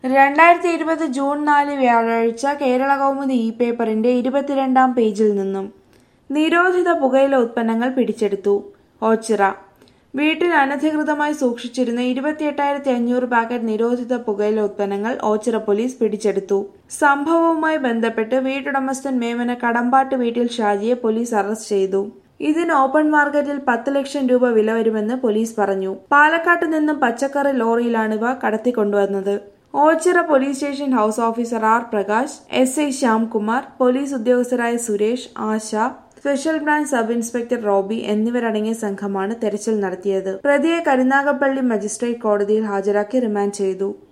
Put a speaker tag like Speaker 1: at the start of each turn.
Speaker 1: രണ്ടായിരത്തി ഇരുപത് ജൂൺ നാല് വ്യാഴാഴ്ച കേരള കൗമുദി ഇ പേപ്പറിന്റെ ഇരുപത്തിരണ്ടാം പേജിൽ നിന്നും നിരോധിത പുകയില ഉത്പന്നങ്ങൾ പിടിച്ചെടുത്തു ഓച്ചിറ വീട്ടിൽ അനധികൃതമായി സൂക്ഷിച്ചിരുന്ന ഇരുപത്തിയെട്ടായിരത്തി അഞ്ഞൂറ് പാക്കറ്റ് നിരോധിത പുകയില ഉത്പന്നങ്ങൾ ഓച്ചിറ പോലീസ് പിടിച്ചെടുത്തു സംഭവവുമായി ബന്ധപ്പെട്ട് വീട്ടുടമസ്ഥൻ മേമന കടമ്പാട്ട് വീട്ടിൽ ഷാജിയെ പോലീസ് അറസ്റ്റ് ചെയ്തു ഇതിന് ഓപ്പൺ മാർക്കറ്റിൽ പത്ത് ലക്ഷം രൂപ വില വരുമെന്ന് പോലീസ് പറഞ്ഞു പാലക്കാട്ട് നിന്നും പച്ചക്കറി ലോറിയിലാണിവ കടത്തിക്കൊണ്ടുവന്നത് Ochira police station house officer R Prakash S I Shyamkumar police ഉദ്യോഗസ്ഥരായ Suresh Asha special branch sub inspector Roby എന്നിവരടങ്ങിയ സംഘമാണ് തെരച്ചിൽ നടത്തിയത് പ്രതിയെ കരുനാഗപ്പള്ളി മജിസ്ട്രേറ്റ് കോടതിയിൽ ഹാജരാക്കി റിമാൻഡ് ചെയ്തു